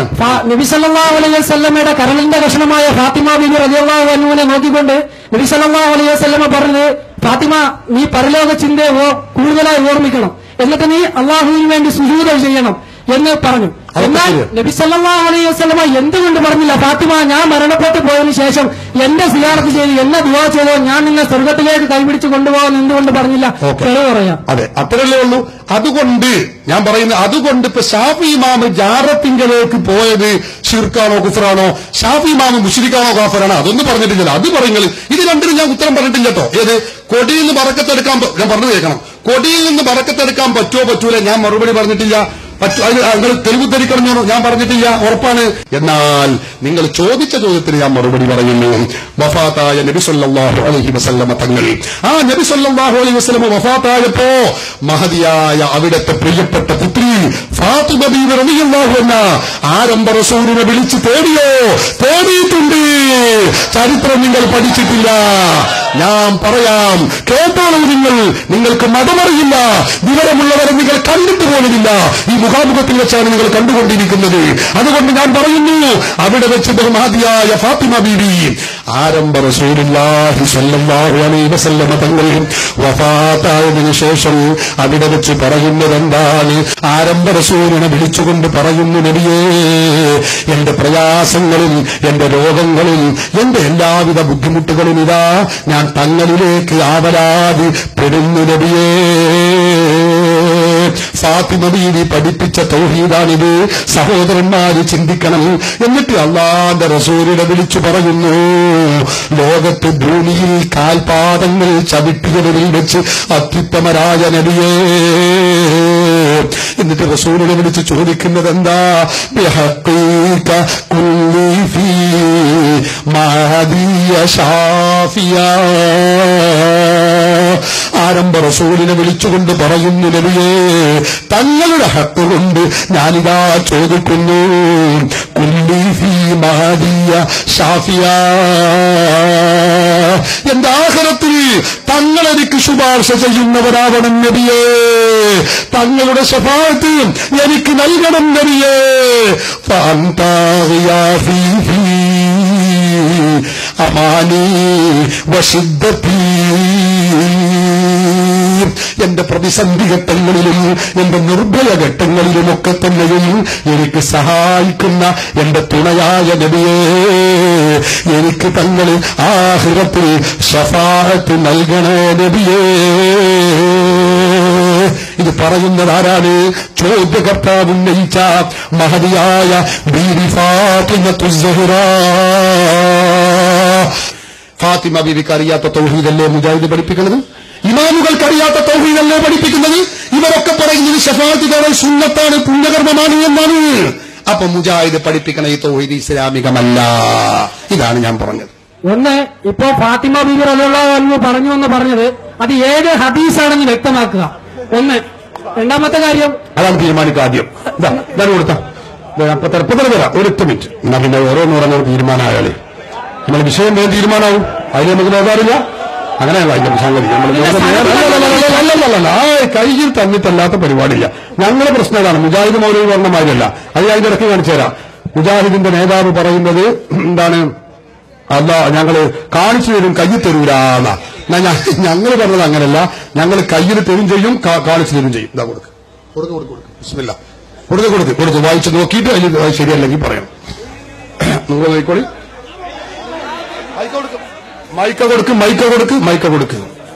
ഫാ- നബി സല്ലല്ലാഹു അലൈഹി വസല്ലമയുടെ കരളിന്റെ കഷണമായ ഫാത്തിമ ബിബി റളിയല്ലാഹു അൻഹുവിനെ നോക്കിക്കൊണ്ട് നബി സല്ലല്ലാഹു അലൈഹി വസല്ലമ പറഞ്ഞത് ഫാത്തിമ നീ പരലോക ചിന്തയെ ഓ- കൂടുതലായി ഓർമ്മിക്കണം എന്നിട്ട് നീ അള്ളാഹുവിന് വേണ്ടി സുജൂദ ചെയ്യണം എന്ന് പറഞ്ഞു അതൊക്കെ എന്നാൽ ശരിയാ. നബി സല്ലല്ലാഹു അലൈഹി വസല്ലമ എന്തുകൊണ്ട് പറഞ്ഞില്ല ഫാത്തിമ ഞാൻ മരണപ്പെട്ടു പോയതിനു ശേഷം എന്റെ സിയാറത്ത് ചെയ്ത് എന്നെ ദുവാ ചെയ്തോ ഞാൻ നിന്നെ സ്വർഗത്തിലേക്ക് കൈപിടിച്ച് കൊണ്ടുപോകാൻ എന്തുകൊണ്ട് പറഞ്ഞില്ല ഓക്കെ. തെളിവ് പറയാം അതെ അത്രയല്ലേ ഉള്ളൂ അതുകൊണ്ട് ഞാൻ പറയുന്നത് അതുകൊണ്ട് ഇപ്പൊ ഷാഫി ഇമാമ് ജാറത്തിങ്കലേക്ക് പോയത് ഷിർക്കാണോ കുഫറാണോ ഷാഫി ഇമാമ് മുഷിരിക്കാണോ കാഫറാണോ അതൊന്നും പറഞ്ഞിട്ടില്ല അത് പറയുന്നത് ഇത് രണ്ടിനും ഞാൻ ഉത്തരം പറഞ്ഞിട്ടില്ല കേട്ടോ ഏത് കൊടിയിൽ നിന്ന് പറക്കത്തെടുക്കാൻ പ- ഞാൻ പറഞ്ഞു കേൾക്കണം കൊടിയിൽ നിന്ന് പറക്കത്തെടുക്കാൻ പറ്റുമോ പറ്റൂല ഞാൻ മറുപടി പറഞ്ഞിട്ടില്ല പറ്റു അതിന് നിങ്ങൾ തെളിവുദ്ധരിക്കണമെന്നോ ഞാൻ പറഞ്ഞിട്ടില്ല ഉറപ്പാണ് എന്നാൽ നിങ്ങൾ ചോദിച്ച ചോദ്യത്തിന് ഞാൻ മറുപടി പറയുന്നു വഫാത്തായ നബി സല്ലല്ലാഹു അലൈഹി വസല്ലമ തങ്ങൾ ആ നബി സല്ലല്ലാഹു അലൈഹി വസല്ലമ വഫാത്തായപ്പോ മഹതിയായ അവിടുത്തെ പ്രിയപ്പെട്ട പുത്രി ഫാത്തിമ ബീവി റളിയല്ലാഹു അൻഹ ആരംഭ റസൂലിനെ വിളിച്ച് തേടിയോ തേടിയിട്ടുണ്ട് ചരിത്രം നിങ്ങൾ പഠിച്ചിട്ടില്ല ഞാൻ പറയാം കേട്ടോളൂ നിങ്ങൾ നിങ്ങൾക്ക് മതമറിയില്ല വിവരമുള്ളവരെ നിങ്ങൾ കണ്ടിട്ട് പോലുമില്ല ഈ മുഖാമുഖത്തിൽ വെച്ചാണ് നിങ്ങൾ കണ്ടുകൊണ്ടിരിക്കുന്നത് അതുകൊണ്ട് ഞാൻ പറയുന്നു അവിടെ വെച്ച് ബഹുമാതിയായ ഫാത്തിമ ബീവി ആരംഭ റസൂലുള്ളാഹി സ്വല്ലല്ലാഹു അലൈഹി വസല്ലമ തങ്ങൾ വഫാത്തായതിനു ശേഷം അവിടെ വെച്ച് പറയുന്നത് എന്താണ് ആരംഭ റസൂലിനെ വിളിച്ചുകൊണ്ട് പറയുന്നു നബിയേ എന്റെ പ്രയാസങ്ങളിൽ എന്റെ രോഗങ്ങളിൽ എന്റെ എല്ലാവിധ ബുദ്ധിമുട്ടുകളും ഇതാ ഞാൻ തങ്ങളിലേക്ക് ആവലാതി പെടുന്നു നബിയേ ഫാത്തിമ ബീവി പഠിപ്പിച്ച തൗഹീദാണിത് സഹോദരന്മാര് ചിന്തിക്കണം എന്നിട്ട് അള്ളാന്റെ റസൂലിനെ വിളിച്ചു പറയുന്നു ലോകത്ത് ഭൂമിയിൽ കാൽപാദങ്ങൾ ചവിട്ടിയവരിൽ വെച്ച് അത്യുത്തമരായ നബിയേ എന്നിട്ട് റസൂലിനെ വിളിച്ച് ചോദിക്കുന്നത് എന്താ ബിഹഖീക കുല്ലി ഫീ മഹദിയ ഷാഫിയാ ആരംഭ റസൂലിനെ വിളിച്ചുകൊണ്ട് പറയുന്നു നബിയേ തങ്ങളുടെ ഹക്ക് കൊണ്ട് ഞാനിതാ ചോദിക്കുന്നു കുല്ലി ഫീ മഹദിയ ഷാഫിയ എന്റെ ആഹരത്തിൽ തങ്ങൾ എനിക്ക് ശുപാർശ ചെയ്യുന്നവരാവണം നബിയേ തങ്ങളുടെ ശഫാത്ത് എനിക്ക് നൽകണം നബിയേ ഫാന്താഹിയാ ഫീ ഫീ അമാനി വശുദ്ധീ എന്റെ പ്രതിസന്ധി ഘട്ടങ്ങളിലും എന്റെ നിർഭയ ഘട്ടങ്ങളിലുമൊക്കെ തന്നെയും എനിക്ക് സഹായിക്കുന്ന എന്റെ തുണയായ നബിയേ എനിക്ക് തങ്ങൾ ആഹിറത്തിൽ ഷഫാത്ത് നൽകണേ നബിയേ ഇത് പറയുന്നത് ആരാണ് ചോദ്യകർത്താവ് ഉന്നയിച്ച മഹതിയായ ബീവി ഫാത്തിമത്തു സുഹ്റാ ഫാത്തിമ ബീവിക്ക് അറിയാത്ത തൗഹീദല്ലേ മുജാഹിദ് പഠിപ്പിക്കുന്നത് ഇമാമുകൾക്ക് അറിയാത്ത തൗഹീദല്ലേ പഠിപ്പിക്കുന്നത് ഇവരൊക്കെ പറയുന്നത് ഷഫാത്ത് തേടൽ സുന്നത്താണ് പുണ്യകർമ്മമാണ് എന്നാണ് അപ്പൊ മുജാഹിദ് പഠിപ്പിക്കണ ഈ തൗഹീദ് ഇസ്ലാമികമല്ല ഇതാണ് ഞാൻ പറഞ്ഞത് ഒന്ന് ഇപ്പോ ഫാത്തിമ ബീബി റളിയല്ലാഹു പറഞ്ഞു എന്ന് പറഞ്ഞത് അത് ഏത് ഹദീസാണെന്ന് വ്യക്തമാക്കുക ഒന്ന് രണ്ടാമത്തെ കാര്യം അതാണ് തീരുമാനിക്കുക ആദ്യം ഇതാ ഇതാണ് കൊടുത്ത അപ്പൊ തെരപ്പത്തിൽ വരാം ഒരു എട്ട് മിനിറ്റ് എന്നാ പിന്നെ ഓരോന്ന് പറഞ്ഞ തീരുമാനമായാലേ നമ്മൾ വിഷയം വേഗം തീരുമാനമാവും അതിന് നമുക്ക് നോക്കാറില്ല അങ്ങനെയല്ല അതിന്റെ സംഗതി നമ്മൾ ആ കയ്യിൽ തന്നിട്ടല്ലാത്ത പരിപാടിയില്ല ഞങ്ങളുടെ പ്രശ്നം ഇതാണ് മുജാഹിദ് മൗലവി പറഞ്ഞ മാതിരിയല്ല അത് ഞാൻ ഇതിടയ്ക്ക് കാണിച്ചു തരാം മുജാഹിദിന്റെ നേതാവ് പറയുന്നത് എന്താണ് അല്ല ഞങ്ങള് കാണിച്ചു തരും കയ്യിൽ തരൂരാന്ന ഞങ്ങൾ പറഞ്ഞത് അങ്ങനല്ല ഞങ്ങൾ കയ്യിൽ തരും ചെയ്യും കാ- കാണിച്ചു തരും ചെയ്യും ഇതാ കൊടുക്ക് കൊടുക്ക് കൊടുക്ക് കൊടുക്ക് ബിസ്മില്ല കൊടുക്ക് കൊടുക്ക് കൊടുക്ക് വായിച്ച് നോക്കിയിട്ട് അതിൽ അത് ശരിയല്ലെങ്കിൽ പറയണം നിങ്ങൾ നോക്കിക്കോളി മൈക്ക കൊടുക്ക് മൈക്ക കൊടുക്ക് മൈക്ക കൊടുക്ക്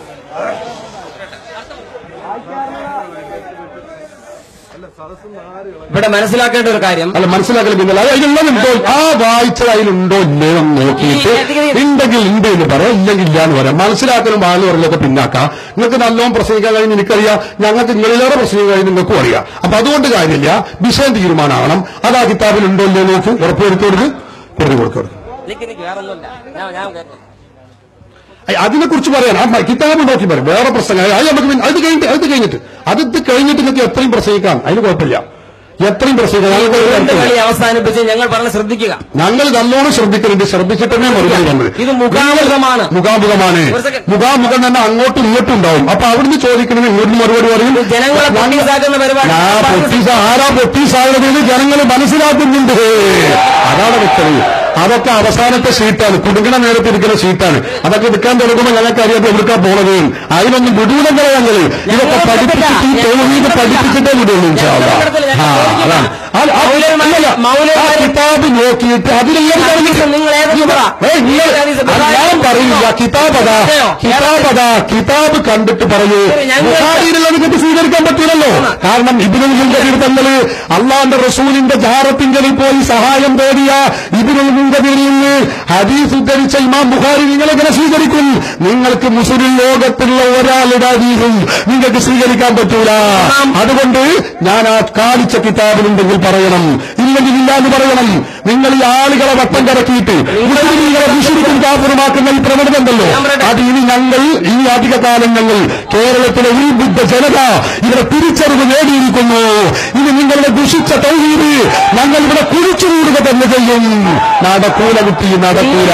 ഇവിടെ മനസ്സിലാക്കേണ്ട ഒരു കാര്യം അല്ല മനസ്സിലാക്കൽ പിന്നെ അത് അതിലുള്ളതുണ്ടോ ആ വായിച്ചത് അതിലുണ്ടോ ഇല്ലേ എന്ന് നോക്കിയിട്ട് ഉണ്ടെങ്കിൽ ഉണ്ട് എന്ന് പറയാം ഇല്ലെങ്കിൽ ഇല്ല എന്ന് പറയാം മനസ്സിലാക്കലും വാങ്ങലും പറയലൊക്കെ പിന്നാക്കാം നിങ്ങൾക്ക് നല്ലോണം പ്രസംഗിക്കാൻ കഴിഞ്ഞ് എനിക്കറിയാം ഞങ്ങൾക്ക് നിങ്ങളിലേറെ പ്രസംഗിക്കാൻ കഴിഞ്ഞ് നിങ്ങൾക്കും അറിയാം അപ്പൊ അതുകൊണ്ട് കാര്യമില്ല വിഷയം തീരുമാനമാവണം അത് ആ കിതാബിൽ ഉണ്ടോ ഇല്ലേ നോക്ക് ഉറപ്പുവരുത്തി കൊടുക്ക് കൊടുത്ത് കൊടുക്ക് കൊടുക്ക് നിക്ക് നിക്ക് വേറെ ഒന്നുമില്ല ഞാൻ ഞാൻ കേൾക്കാം അതിനെ കുറിച്ച് പറയാൻ ആ കിതാബ് നോക്കി പറയും വേറെ പ്രസംഗം അത് നമുക്ക് പിന്നെ അത് കഴിഞ്ഞിട്ട് അത് കഴിഞ്ഞിട്ട് അത് ഇത് കഴിഞ്ഞിട്ട് നിങ്ങൾക്ക് എത്രയും പ്രസംഗിക്കാം അതിന് കുഴപ്പമില്ല എത്രയും പ്രശ്നം ഞങ്ങൾക്ക് ഒരു രണ്ട് തരത്തിലും കളി അവസാനിപ്പിച്ച് ഞങ്ങൾ പറഞ്ഞ് ശ്രദ്ധിക്കുക ഞങ്ങൾ നല്ലോണം ശ്രദ്ധിക്കുന്നുണ്ട് ശ്രദ്ധിച്ചിട്ടേ മറുപടി വന്നത് ഇത് മുഖാമുഖമാണ്. മുഖാമുഖമാണ് ഒരു second. മുഖാമുഖം തന്നെ അങ്ങോട്ടും ഇങ്ങോട്ടും ഉണ്ടാവും അപ്പൊ അവിടുന്ന് ചോദിക്കണമെങ്കിൽ ഇങ്ങോട്ട് മറുപടി പറയും ജനങ്ങളെ പൊട്ടീസാക്കുന്ന പരിപാടി ഞാൻ പൊട്ടീസ് ആരാ പൊട്ടീസാകുന്നത് ജനങ്ങൾ മനസ്സിലാക്കുന്നുണ്ട് അതാണ് വ്യക്തത അതൊക്കെ അവസാനത്തെ സീറ്റാണ് കുടുങ്ങണ നേരത്തെ ഇരിക്കുന്ന സീറ്റാണ് അതൊക്കെ എടുക്കാൻ തുടങ്ങുമ്പോൾ ഞങ്ങൾക്ക് അറിയാതെ എടുക്കാൻ പോണത് അതിനൊന്നും വിടൂലങ്ങളെ ഞങ്ങൾ ഇതൊക്കെ പഠിപ്പിച്ചിട്ട് ഈ തൊഴിൽ പഠിപ്പിച്ചിട്ടേ വിടുള്ളൂ ഇൻഷാ അല്ലാ. ആ അതാണ് ആ- ആ- അല്ലല്ല, ആ കിതാബ് നോക്കിയിട്ട് അതിലെല്ലാം പറഞ്ഞിട്ട് നിങ്ങൾ ഏതെങ്കിലും പറ. ഏയ് നിങ്ങൾ- അത് ഞാൻ പറയില്ല കിതാബ് അതാ കിതാബ് അതാ കിതാബ് കണ്ടിട്ട് പറയൂ ഞങ്ങൾ- ബുഖാരിയിലുള്ളത് കിട്ടി സ്വീകരിക്കാൻ പറ്റില്ലല്ലോ കാരണം ഇബിനുൽ മുൻകതിർ തങ്ങള് അള്ളാന്റെ റസൂലിന്റെ ജാറത്തിങ്കലിൽ പോയി സഹായം തേടിയ ഇബിനുൽ മുൻകതിരിൽ നിന്ന് ഹദീസ് ഉദ്ധരിച്ച ഇമാം ബുഖാരി നിങ്ങളെങ്ങനെ സ്വീകരിക്കും നിങ്ങൾക്ക് മുസ്ലിം ലോകത്തുള്ള ഒരാളുടെ ഹദീസും നിങ്ങൾക്ക് സ്വീകരിക്കാൻ പറ്റൂല അതുകൊണ്ട് ഞാൻ ആ കാണിച്ച കിതാബിലുണ്ടെങ്കിൽ പറയണം ഇല്ലെങ്കിൽ ഇല്ല എന്ന് പറയണം നിങ്ങൾ ഈ ആളുകളെ വട്ടം കറക്കിയിട്ട് മുസ്ലിങ്ങളെ വിശ്വസിക്കും കാപ്പുറമാക്കുന്ന ഈ പ്രവണത ഉണ്ടല്ലോ അത് ഇനി ഞങ്ങൾ ഈ അധിക കാലം ഞങ്ങൾ കേരളത്തിലെ ഈ ബുദ്ധ ജനത ഇവിടെ തിരിച്ചറിവ് നേടിയിരിക്കുന്നു ഇനി നിങ്ങളുടെ ദുഷിച്ച തൗഹീദ് ഞങ്ങൾ ഇവിടെ കുഴിച്ചുകൂടുക തന്നെ ചെയ്യും നടക്കൂല കുട്ടി നടക്കൂല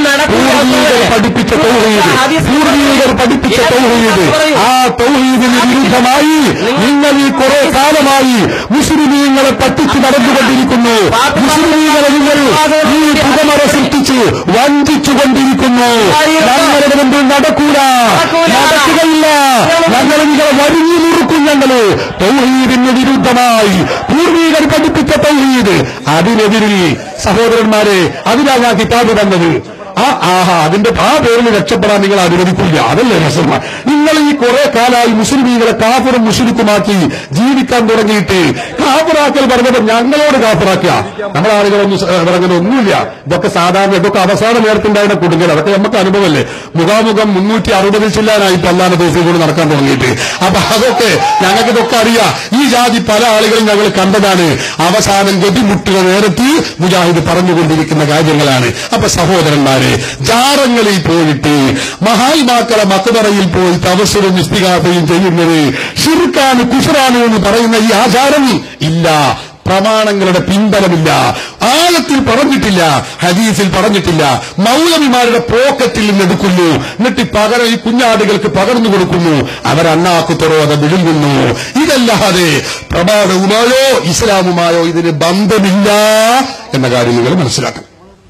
പൂർവീകർ പഠിപ്പിച്ച തൗഹീദ് പൂർവീകർ പഠിപ്പിച്ച തൗഹീദ് ആ തൗഹീദിന് വിരുദ്ധമായി നിങ്ങൾ ഈ കുറെ കാലമായി മുസ്ലിമീങ്ങളെ പറ്റിച്ച് നടന്നുകൊണ്ടിരിക്കുന്നു മുസ്ലിമീങ്ങളെ നിങ്ങൾ ഈ പുകമറ സൃഷ്ടിച്ച് വഞ്ചിച്ചുകൊണ്ടിരിക്കുന്നു ഞങ്ങളുടെ മുമ്പിൽ നടക്കൂല നടക്കുകയില്ല ഞങ്ങൾ നിങ്ങളെ വരിഞ്ഞു നിറുക്കും ഞങ്ങള് തൗഹീദിന് വിരുദ്ധമായി പൂർവീകർ പഠിപ്പിച്ച തൗഹീദ് അതിനെതിരിൽ സഹോദരന്മാരെ അതിനാ ഞാൻ കിതാബ് തന്നത് ആ ആഹാ അതിന്റെ ആ പേരിൽ രക്ഷപ്പെടാൻ നിങ്ങൾ അനുവദിക്കില്ല അതല്ലേ രസം നിങ്ങൾ ഈ കുറെ കാലമായി മുസ്ലിമീങ്ങളെ കാഫറും മുസ്ലിക്കുമാക്കി ജീവിക്കാൻ തുടങ്ങിയിട്ട് കാഫറാക്കൽ പറഞ്ഞത് ഞങ്ങളോട് കാഫറാക്കുക നമ്മളെ ആളുകളൊന്നും സ- പറഞ്ഞത് ഒന്നുമില്ല ഇതൊക്കെ സാധാരണ ഇതൊക്കെ അവസാന നേരത്തുണ്ടായിരുന്ന കുടുങ്ങൽ അതൊക്കെ നമുക്ക് അനുഭവമല്ലേ മുഖാമുഖം മുന്നൂറ്റി അറുപതിൽ ചെല്ലാനായിട്ട് അല്ലാതെ ദിവസം കൂടി നടക്കാൻ തുടങ്ങിയിട്ട് അപ്പൊ അതൊക്കെ ഞങ്ങൾക്ക് ഇതൊക്കെ അറിയാം ഈ ജാതി പല ആളുകളും ഞങ്ങൾ കണ്ടതാണ് അവസാനം ഗതിമുട്ടുക നേരത്ത് മുജാഹിദ് പറഞ്ഞുകൊണ്ടിരിക്കുന്ന കാര്യങ്ങളാണ് അപ്പൊ സഹോദരന്മാരെ ജാറങ്ങളിൽ പോയിട്ട് മഹാത്മാക്കളെ മക്കുതറയിൽ പോയി തപസ്സരും ഇസ്തികാഫയും ചെയ്യുന്നത് ഷിർക്കാണ് കുഫറാണ് എന്ന് പറയുന്ന ഈ ആചാരം ഇല്ല പ്രമാണങ്ങളുടെ പിൻബലമില്ല ആഴത്തിൽ പറഞ്ഞിട്ടില്ല ഹദീസിൽ പറഞ്ഞിട്ടില്ല മൗലവിമാരുടെ പോക്കറ്റിൽ നിന്ന് എടുക്കുന്നു എന്നിട്ട് പകരം ഈ കുഞ്ഞാടുകൾക്ക് പകർന്നു കൊടുക്കുന്നു അവരണ്ണാക്കുത്തറോ അത് വിഴുങ്ങുന്നു ഇതല്ലാതെ പ്രമാണവുമായോ ഇസ്ലാമുമായോ ഇതിന് ബന്ധമില്ല എന്ന കാര്യം നിങ്ങൾ മനസ്സിലാക്കണം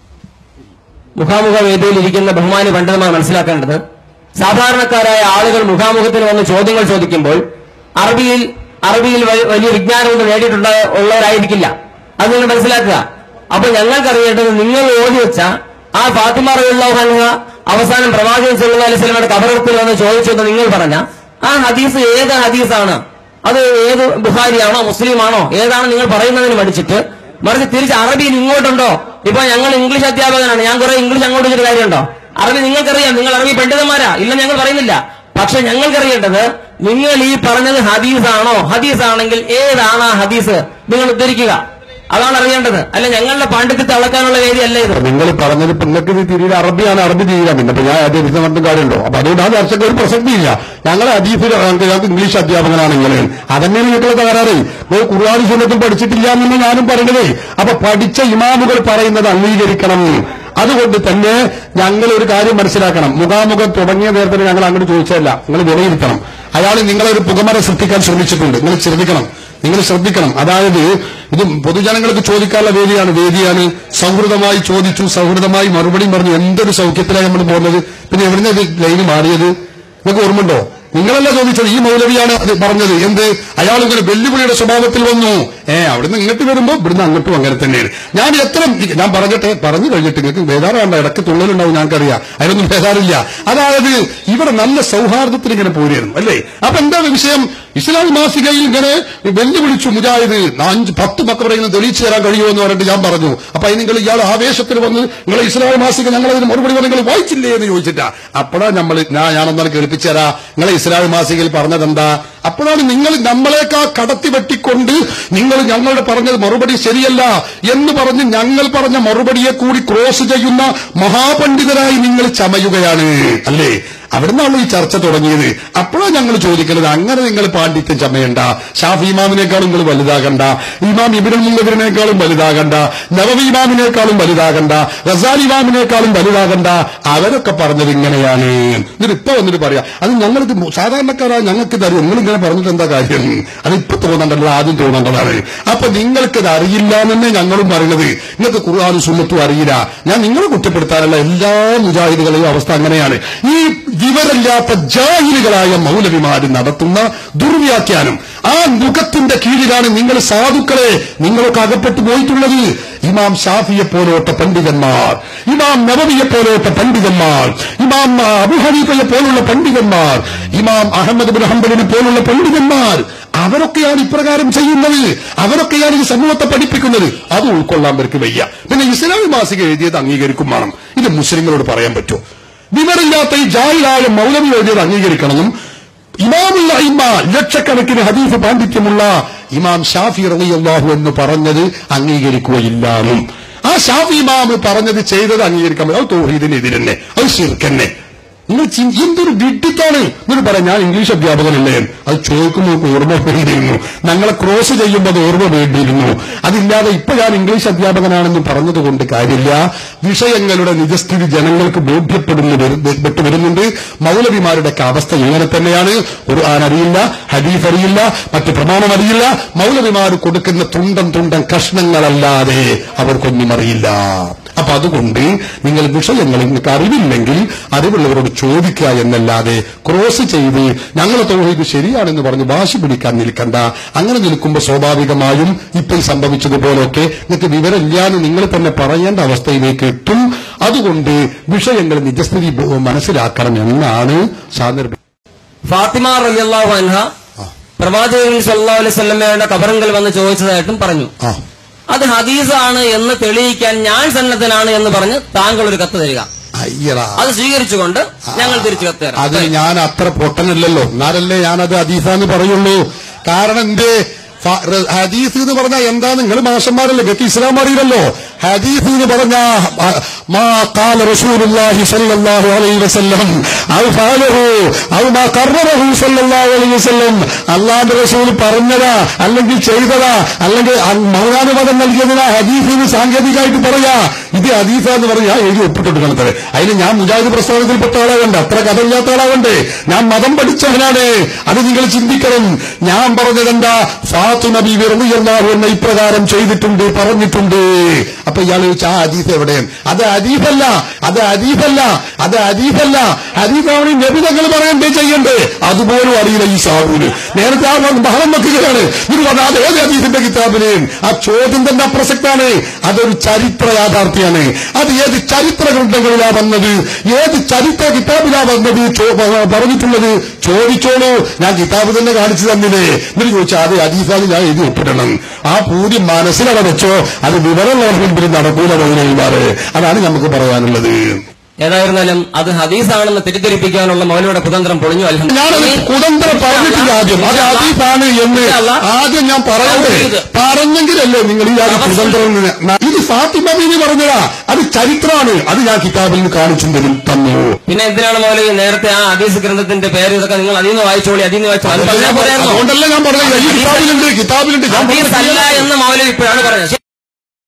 മുഖാമുഖ വേദിയിൽ ഇരിക്കുന്ന ബഹുമാനി പണ്ഡിതന്മാർ മനസ്സിലാക്കേണ്ടത് സാധാരണക്കാരായ ആളുകൾ മുഖാമുഖത്തിന് വന്ന് ചോദ്യങ്ങൾ ചോദിക്കുമ്പോൾ അറബിയിൽ അറബിയിൽ വ- വലിയ വിജ്ഞാനമൊന്നും നേടിയിട്ടുള്ള ഉള്ളവരായിരിക്കില്ല അത് നിങ്ങൾ മനസ്സിലാക്കുക അപ്പൊ ഞങ്ങൾക്കറിയേണ്ടത് നിങ്ങൾ ഓടി വെച്ച ആ ഫാത്തിമ റഹ്ലാഹ അവസാനം പ്രവാചകൻ സല്ലല്ലാഹു അലൈഹി വസല്ലമയുടെ കബറത്തിൽ വന്ന് ചോദിച്ചെന്ന് നിങ്ങൾ പറഞ്ഞ ആ ഹദീസ് ഏത് ഹദീസാണ് അത് ഏത് ബുഹാരിയാണോ മുസ്ലിമാണോ ഏതാണ് നിങ്ങൾ പറയുന്നതിന് പഠിച്ചിട്ട് മറിച്ച് തിരിച്ച് അറബിയിൽ ഇങ്ങോട്ടുണ്ടോ ഇപ്പൊ ഞങ്ങൾ ഇംഗ്ലീഷ് അധ്യാപകനാണ് ഞാൻ കുറെ ഇംഗ്ലീഷ് അങ്ങോട്ട് വെച്ചിട്ട് കാര്യമുണ്ടോ അറബി നിങ്ങൾക്കറിയാം നിങ്ങൾ അറബി പണ്ഡിതന്മാരാ ഇല്ല ഞങ്ങൾ പറയുന്നില്ല പക്ഷെ ഞങ്ങൾക്കറിയേണ്ടത് നിങ്ങൾ ഈ പറഞ്ഞത് ഹദീസാണോ ഹദീസാണെങ്കിൽ ഏതാണ് ആ ഹദീസ് നിങ്ങൾ ഉദ്ധരിക്കുക അതാണ് അറിയേണ്ടത് അല്ല ഞങ്ങളുടെ പാണ്ഡിത്യത്തെ അളക്കാനുള്ള വേദിയല്ല ഇത് നിങ്ങൾ പറഞ്ഞത് ഇപ്പൊ നിങ്ങൾക്ക് ഇത് തിരിയുടെ അറബിയാണ് അറബി തിരിയില്ല പിന്നെ ഇപ്പൊ ഞാൻ അതേ പറഞ്ഞിട്ടും കാര്യമുണ്ടോ അപ്പൊ അതുകൊണ്ട് ആ ചർച്ചയ്ക്ക് ഒരു പ്രസക്തിയില്ല ഞങ്ങളെ അദീഫിൽ ഞങ്ങൾക്ക് ഇംഗ്ലീഷ് അധ്യാപകനാണ് നിങ്ങൾ അതന്നെയാണ് നിങ്ങളുടെ തകരാറ് നിങ്ങൾ ഖുർആാനി സുന്നത്തും പഠിച്ചിട്ടില്ല എന്നാണ് ഞാനും പറയുന്നത് അപ്പൊ പഠിച്ച ഇമാമുകൾ പറയുന്നത് അംഗീകരിക്കണം അതുകൊണ്ട് തന്നെ ഞങ്ങൾ ഒരു കാര്യം മനസ്സിലാക്കണം മുഖാമുഖം തുടങ്ങിയ നേരത്തിന് ഞങ്ങൾ അങ്ങോട്ട് ചോദിച്ചതല്ല നിങ്ങൾ വിലയിരുത്തണം അയാൾ നിങ്ങളെ ഒരു പുകമറ സൃഷ്ടിക്കാൻ ശ്രമിച്ചിട്ടുണ്ട് നിങ്ങൾ ശ്രദ്ധിക്കണം നിങ്ങൾ ശ്രദ്ധിക്കണം അതായത് ഇത് പൊതുജനങ്ങൾക്ക് ചോദിക്കാനുള്ള വേദിയാണ് വേദിയാണ് സൗഹൃദമായി ചോദിച്ചു സൗഹൃദമായി മറുപടിയും പറഞ്ഞു എന്തൊരു സൗഖ്യത്തിലാണ് നമ്മൾ പോകുന്നത് പിന്നെ എവിടുന്ന ഇത് ലൈന് മാറിയത് നിങ്ങൾക്ക് ഓർമ്മയുണ്ടോ നിങ്ങളല്ല ചോദിച്ചത് ഈ മൗലവിയാണ് അത് പറഞ്ഞത് എന്ത് അയാൾ ഇങ്ങനെ വെല്ലുവിളിയുടെ സ്വഭാവത്തിൽ വന്നു ഏ അവിടുന്ന് ഇങ്ങോട്ട് വരുമ്പോ ഇവിടുന്ന് അങ്ങോട്ടും അങ്ങനെ തന്നെയാണ് ഞാൻ എത്ര ഞാൻ പറഞ്ഞിട്ട് പറഞ്ഞു കഴിഞ്ഞിട്ട് നിങ്ങൾക്ക് ബേദാറാണ്ട ഇടയ്ക്ക് തുള്ളലുണ്ടാവും ഞങ്ങൾക്കറിയാം അതിനൊന്നും ബേദാറില്ല അതായത് ഇവിടെ നല്ല സൗഹാർദ്ദത്തിൽ ഇങ്ങനെ പോരുന്നു അല്ലേ അപ്പൊ എന്താണ് വിഷയം ഇസ്ലാം മാസികയിൽ ഇങ്ങനെ വെല്ലുവിളിച്ചു മുജാഹിദ് അഞ്ച് പത്ത് മക്കളുടെ തെളിയിച്ചു തരാൻ കഴിയുമോ എന്ന് പറഞ്ഞിട്ട് ഞാൻ പറഞ്ഞു അപ്പൊ അതിന് നിങ്ങൾ ഇയാൾ ആവേശത്തിൽ വന്ന് നിങ്ങൾ ഇസ്ലാം മാസിക ഞങ്ങൾ അതിന് മറുപടി പറഞ്ഞു നിങ്ങൾ വായിച്ചില്ലേ എന്ന് ചോദിച്ചിട്ടാ അപ്പോഴാ നമ്മൾ ഞാൻ ഞാനൊന്നാണ് കേൾപ്പിച്ചു തരാ നിങ്ങൾ ഇസ്ലാം മാസികയിൽ പറഞ്ഞതെന്താ അപ്പോഴാണ് നിങ്ങൾ നമ്മളെക്കാ കടത്തി വെട്ടിക്കൊണ്ട് നിങ്ങൾ ഞങ്ങളുടെ പറഞ്ഞത് മറുപടി ശരിയല്ല എന്ന് പറഞ്ഞ് ഞങ്ങൾ പറഞ്ഞ മറുപടിയെ കൂടി ക്രോസ് ചെയ്യുന്ന മഹാപണ്ഡിതരായി നിങ്ങൾ ചമയുകയാണ് അല്ലേ അവിടുന്നാണല്ലോ ഈ ചർച്ച തുടങ്ങിയത് അപ്പോഴാണ് ഞങ്ങൾ ചോദിക്കുന്നത് അങ്ങനെ നിങ്ങൾ പാണ്ഡിത്യം ചമയണ്ട ഷാഫി ഇമാമിനേക്കാളും നിങ്ങൾ വലുതാകണ്ട ഇമാം ഇബിനുൽ മുല്ലബിനേക്കാളും വലുതാകണ്ട നവവി ഇമാമിനേക്കാളും വലുതാകണ്ട റസാൽ ഇമാമിനേക്കാളും വലുതാകണ്ട അവരൊക്കെ പറഞ്ഞത് ഇങ്ങനെയാണ് എന്നിട്ട് ഇപ്പൊ വന്നിട്ട് പറയാ അത് ഞങ്ങൾക്ക് സാധാരണക്കാരായ ഞങ്ങൾക്ക് തരും നിങ്ങൾ ഇങ്ങനെ പറഞ്ഞിട്ട് എന്താ കാര്യം അത് ഇപ്പൊ തോന്നണ്ടല്ലോ ആദ്യം തോന്നേണ്ടതാണ് അപ്പൊ നിങ്ങൾക്കത് അറിയില്ല എന്നന്നെ ഞങ്ങളും പറയുന്നത് നിങ്ങൾക്ക് ഖുർആാനും സുന്നത്തും അറിയില്ല ഞാൻ നിങ്ങളെ കുറ്റപ്പെടുത്താനുള്ള എല്ലാ മുജാഹിദുകളെയും അവസ്ഥ അങ്ങനെയാണ് ഈ വിവരമില്ലാത്ത ജാഹിലുകളായ മൗലവിമാര് നടത്തുന്ന ദുർവ്യാഖ്യാനം ആ മുഖത്തിന്റെ കീഴിലാണ് നിങ്ങൾ സാധുക്കളെ നിങ്ങളൊക്കെ അകപ്പെട്ടു പോയിട്ടുള്ളത് ഇമാം ഷാഫിയെ പോലോട്ട പണ്ഡിതന്മാർ ഇമാം നവവിയെ പോലോട്ട പണ്ഡിതന്മാർ ഇമാം അബു ഹനീഫയെ പോലുള്ള പണ്ഡിതന്മാർ ഇമാം അഹമ്മദ് ബിൻ ഹംബലിനെ പോലുള്ള പണ്ഡിതന്മാർ അവരൊക്കെയാണ് ഇപ്രകാരം ചെയ്യുന്നത് അവരൊക്കെയാണ് ഈ സമൂഹത്തെ പഠിപ്പിക്കുന്നത് അത് ഉൾക്കൊള്ളാൻ പേർക്ക് വയ്യ പിന്നെ ഇസ്ലാമി മാസിക എഴുതിയത് അംഗീകരിക്കും വേണം ഇത് മുസ്ലിങ്ങളോട് പറയാൻ പറ്റുമോ വിവരമില്ലാത്ത ഈ ജാഹിലായ മൗലവി എഴുതിയത് അംഗീകരിക്കണമെന്നും ഇമാമുള്ള ഇമ്മ ലക്ഷക്കണക്കിന് ഹദീഫ് പാണ്ഡിത്യമുള്ള ഇമാം ഷാഫി റളിയല്ലാഹു എന്ന് പറഞ്ഞത് അംഗീകരിക്കുകയില്ലാന്നും ആ ഷാഫി ഇമാം പറഞ്ഞത് ചെയ്തത് അംഗീകരിക്കാൻ പറ്റും അത് തോഹീദിനെതിരെന്നെ അത് ശിർക്കന്നെ നിങ്ങൾ ചി- എന്തൊരു വിഡിത്താണ് എന്നിട്ട് പറയാം ഞാൻ ഇംഗ്ലീഷ് അധ്യാപകനല്ലേ അത് ചോദിക്കുമ്പോൾ നമുക്ക് ഓർമ്മ വേണ്ടിയിരുന്നു ഞങ്ങളെ ക്രോസ് ചെയ്യുമ്പോൾ അത് ഓർമ്മ വേണ്ടിയിരുന്നു അതില്ലാതെ ഇപ്പൊ ഞാൻ ഇംഗ്ലീഷ് അധ്യാപകനാണെന്ന് പറഞ്ഞതുകൊണ്ട് കാര്യമില്ല വിഷയങ്ങളുടെ നിജസ്ഥിതി ജനങ്ങൾക്ക് ബോധ്യപ്പെടുന്നു വരു- പെട്ടു വരുന്നുണ്ട് മൗലവിമാരുടെ ഒക്കെ അവസ്ഥ ഇങ്ങനെ തന്നെയാണ് ഒരു ആൻ അറിയില്ല ഹദീഫ് അറിയില്ല മറ്റു പ്രമാണം അറിയില്ല മൗലവിമാർ കൊടുക്കുന്ന തുണ്ടം തുണ്ടം കഷ്ണങ്ങളല്ലാതെ അവർക്കൊന്നും അറിയില്ല അപ്പൊ അതുകൊണ്ട് നിങ്ങൾ വിഷയങ്ങൾ നിങ്ങൾക്ക് അറിവില്ലെങ്കിൽ അറിവുള്ളവരോട് ചോദിക്കുക എന്നല്ലാതെ ക്രോസ് ചെയ്ത് ഞങ്ങളെ തോഹീദ് ശരിയാണെന്ന് പറഞ്ഞ് വാശി പിടിക്കാൻ നിൽക്കണ്ട അങ്ങനെ നിൽക്കുമ്പോൾ സ്വാഭാവികമായും ഇപ്പൊ ഈ സംഭവിച്ചതുപോലൊക്കെ നിങ്ങൾക്ക് വിവരമില്ലാന്ന് നിങ്ങൾ തന്നെ പറയേണ്ട അവസ്ഥയിലേക്ക് എത്തും അതുകൊണ്ട് വിഷയങ്ങൾ നിജസ്ഥിതി ബോ- മനസ്സിലാക്കണം എന്നാണ് സാന്ദർഭം ഫാത്തിമ റളിയല്ലാഹു അൻഹ പ്രവാചകൻ സല്ലല്ലാഹു അലൈഹി വസല്ലമയുടെ കബറിങ്കൽ വന്ന് ചോദിച്ചതായിട്ടും പറഞ്ഞു ആ അത് ഹദീസാണ് എന്ന് തെളിയിക്കാൻ ഞാൻ സന്നദ്ധനാണ് എന്ന് പറഞ്ഞ് താങ്കൾ ഒരു കത്ത് തരിക അയ്യടാ അത് സ്വീകരിച്ചുകൊണ്ട് ഞങ്ങൾ തിരിച്ചു കത്ത് തരാം അതിന് ഞാൻ അത്ര പൊട്ടനല്ലല്ലോ എന്നാലല്ലേ ഞാനത് ഹദീസാന്ന് പറയുള്ളൂ കാരണം എന്തേ ഫ- ര- ഹദീസ് എന്ന് പറഞ്ഞാൽ എന്താ നിങ്ങൾ മാഷന്മാരല്ലേ ഗത്തി ഇസ്ലാം അറിയില്ലല്ലോ ഹദീസ് എന്ന് പറഞ്ഞ മാ കാല റസൂലുള്ളാഹി സ്വല്ലല്ലാഹു അലൈഹി വസല്ലം ഔ ഖാലഹു ഔ മാ ഖററഹു സ്വല്ലല്ലാഹു അലൈഹി വസല്ലം അല്ലാഹുവിന്റെ റസൂൽ പറഞ്ഞതാ അല്ലെങ്കിൽ ചെയ്തതാ അല്ലെങ്കിൽ അ- മൗനാനുവാദം നൽകിയതിനാ ഹദീസിന് സാങ്കേതികമായിട്ട് പറയാ ഇത് ഹദീസ എന്ന് പറഞ്ഞ് ഞാൻ എഴുതി ഒപ്പിട്ടിട്ട് കാണത്തത് അതിന് ഞാൻ മുജാഹിദ് പ്രസ്ഥാനത്തിൽപ്പെട്ട ആളാകണ്ട അത്ര കഥയില്ലാത്ത ആളാകണ്ടേ ഞാൻ മതം പഠിച്ചവനാണ് അത് നിങ്ങൾ ചിന്തിക്കണം ഞാൻ പറഞ്ഞതെന്താ ഫാത്തു നബി വെറുതെയല്ലാഹു എന്ന ഇപ്രകാരം ചെയ്തിട്ടുണ്ട് പറഞ്ഞിട്ടുണ്ട് അപ്പൊ ഇയാൾ ചോദിച്ചു ആ ഹദീസ് എവിടെ അത് ഹദീഫല്ല അത് ഹദീഫല്ല അത് ഹദീഫല്ല ഹദീഫാണ് നബി തങ്ങൾ പറയണ്ടേ ചെയ്യണ്ടേ അതുപോലും അറിയില്ല ഈ സാബുന് നേരത്തെ ആ ബഹളം വെക്കുകയാണ് ഇത് പറഞ്ഞാൽ അത് ഏത് ഹദീസിന്റെ കിതാബിന് ആ ചോദ്യം തന്നെ അപ്രസക്താണ് അതൊരു ചരിത്ര യാഥാർത്ഥ്യമാണ് അത് ഏത് ചരിത്ര ഗ്രന്ഥങ്ങളിലാ വന്നത് ഏത് ചരിത്ര കിതാബിലാ വന്നത് ചോ- പ- പറഞ്ഞിട്ടുള്ളത് ചോദിച്ചോളൂ ഞാൻ കിതാബ് തന്നെ കാണിച്ചു തന്നില്ലേ എന്നിട്ട് ചോദിച്ചാൽ അത് ഹദീസാണ് ഞാൻ എഴുതി ഒപ്പിടണം ആ പൂതി മനസ്സിലട വെച്ചോ അത് വിവരമുള്ളവർക്ക് മുമ്പിൽ നടക്കൂല മൗലവിമാര് അതാണ് നമുക്ക് പറയാനുള്ളത് ഏതായിരുന്നാലും അത് ഹദീസാണെന്ന് തെറ്റിദ്ധരിപ്പിക്കാനുള്ള മൗലയുടെ കുതന്ത്രം പൊളിഞ്ഞു അല്ല ഞാനത് കുതന്ത്രം പറഞ്ഞിട്ടില്ല ആദ്യം അത് ഹദീസാണ് എന്ന് ആദ്യം ഞാൻ പറയണ്ടേ പറഞ്ഞെങ്കിലല്ലേ നിങ്ങൾ ഈ ആദ്യം കുതന്ത്രം ന- ഇത് ഫാത്തിമ ബീവി പറഞ്ഞതാ അത് ചരിത്രമാണ് അത് ഞാൻ കിതാബിൽ നിന്ന് കാണിച്ചു തരും തന്നു പിന്നെ എന്തിനാണ് മൗലവി നേരത്തെ ആ ഹദീസ് ഗ്രന്ഥത്തിന്റെ പേര് ഇതൊക്കെ നിങ്ങൾ അതിൽ നിന്ന് വായിച്ചോളി അതിൽ നിന്ന് വായിച്ചോ അത് പറഞ്ഞാൽ പോരായിരുന്നോ അതുകൊണ്ടല്ലേ ഞാൻ പറഞ്ഞത് ഈ കിതാബിലുണ്ട് കിതാബിലുണ്ട് ഞാൻ ഹദീസ് അല്ല പറഞ്ഞിട്ടില്ല. എന്ന് മൗലവി ഇപ്പോഴാണ് പറഞ്ഞത്